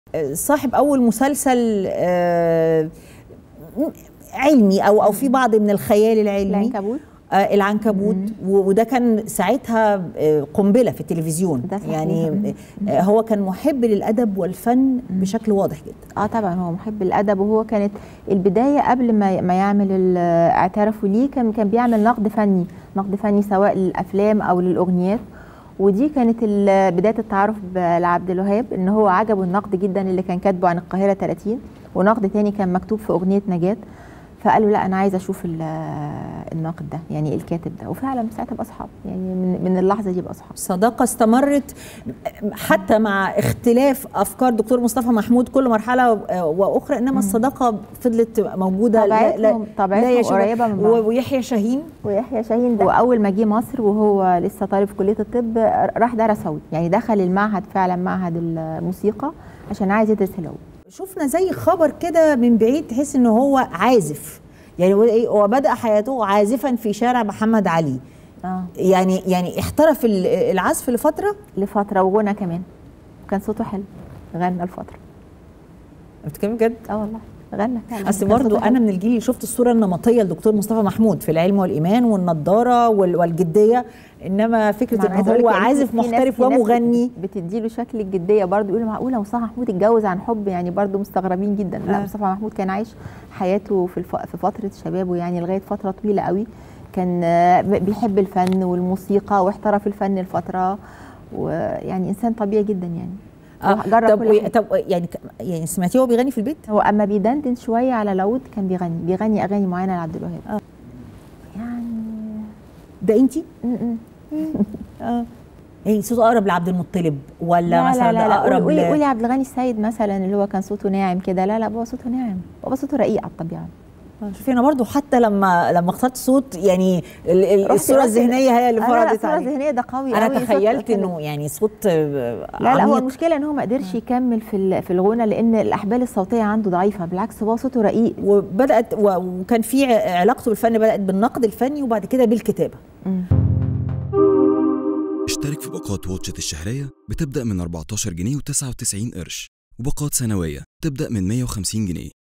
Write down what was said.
صاحب اول مسلسل آه، علمي او او في بعض من الخيال العلمي العنكبوت آه العنكبوت و- وده كان ساعتها آه، قنبله في التلفزيون ده صحيح. يعني آه، هو كان محب للادب والفن بشكل واضح جدا اه طبعا هو محب الادب وهو كانت البدايه قبل ما ما يعمل ال- اعترفوا ليه كان كان بيعمل نقد فني نقد فني سواء للافلام او للاغنيات ودي كانت ال- بدايه التعارف ب- لعبد الوهاب ان هو عجبه النقد جدا اللي كان كاتبه عن القاهره 30 ونقد تاني كان مكتوب في اغنيه نجاه فقالوا لا انا عايزه اشوف ال- الناقد ده يعني الكاتب ده وفعلا ساعتها بقى اصحاب يعني من, من اللحظه دي بقى اصحاب صداقه استمرت حتى مع اختلاف افكار دكتور مصطفى محمود كل مرحله آه، واخرى انما الصداقه فضلت موجوده طبيعتهم طبيعتهم يا شباب. قريبه من بعض و- ويحيى شاهين ويحيى شاهين ده واول ما جه مصر وهو لسه طالب في كليه الطب راح درس عود يعني دخل المعهد فعلا معهد الموسيقى عشان عايز يدرس العود شفنا زي خبر كده من بعيد تحس ان هو عازف يعني هو إيه؟ هو بدا حياته عازفا في شارع محمد علي اه يعني يعني احترف ال- العزف لفتره لفتره وغنى كمان كان صوته حلو غنى لفتره بتتكلم بجد اه والله غنى فعلا اصل كان برضو صوته انا حلو. من الجيل اللي شفت الصوره النمطيه لدكتور مصطفى محمود في العلم والايمان والنضاره وال- والجديه انما فكره ما أنا ان عايزة أقول هو لك إن عازف في ناس- محترف في ناس ومغني بتديله شكل الجديه برضه يقولوا معقوله مصطفى محمود اتجوز عن حب يعني برضه مستغربين جدا لا آه. مصطفى محمود كان عايش حياته في الف... في فتره شبابه يعني لغايه فتره طويله قوي كان آه، ب- بيحب الفن والموسيقى واحترف الفن لفتره ويعني انسان طبيعي جدا يعني آه، جرب طب كل و- حاجة. طب يعني ك- يعني سمعتيه وهو بيغني في البيت هو اما بيدندن شويه على العود كان بيغني بيغني اغاني معينه لعبد الوهاب آه. يعني ده انتي م- م. اه يعني صوته اقرب لعبد المطلب ولا لا مثلا لا لا, ده لا. اقرب قولي ل- قولي عبد الغني السيد مثلا اللي هو كان صوته ناعم كده لا لا بابا صوته ناعم بابا صوته رقيق على الطبيعه آه، شوفي انا برضو حتى لما لما اخترت صوت يعني ال- ال- رحتي- الصوره رحتي- الذهنيه هي اللي لا لا فرضت الصوره عليك الذهنيه ده قوي انا قوي، صوت تخيلت حلو. انه يعني صوت آه، لا لا هو عميق. المشكله ان هو ما قدرش يكمل في ال- في الغنى لان الاحبال الصوتيه عنده ضعيفه بالعكس هو صوته رقيق وبدات و- وكان في ع- علاقته بالفن بدات بالنقد الفني وبعد كده بالكتابه اشترك في باقات واتشت الشهرية بتبدأ من 14 جنيه و99 قرش وباقات سنوية تبدأ من 150 جنيه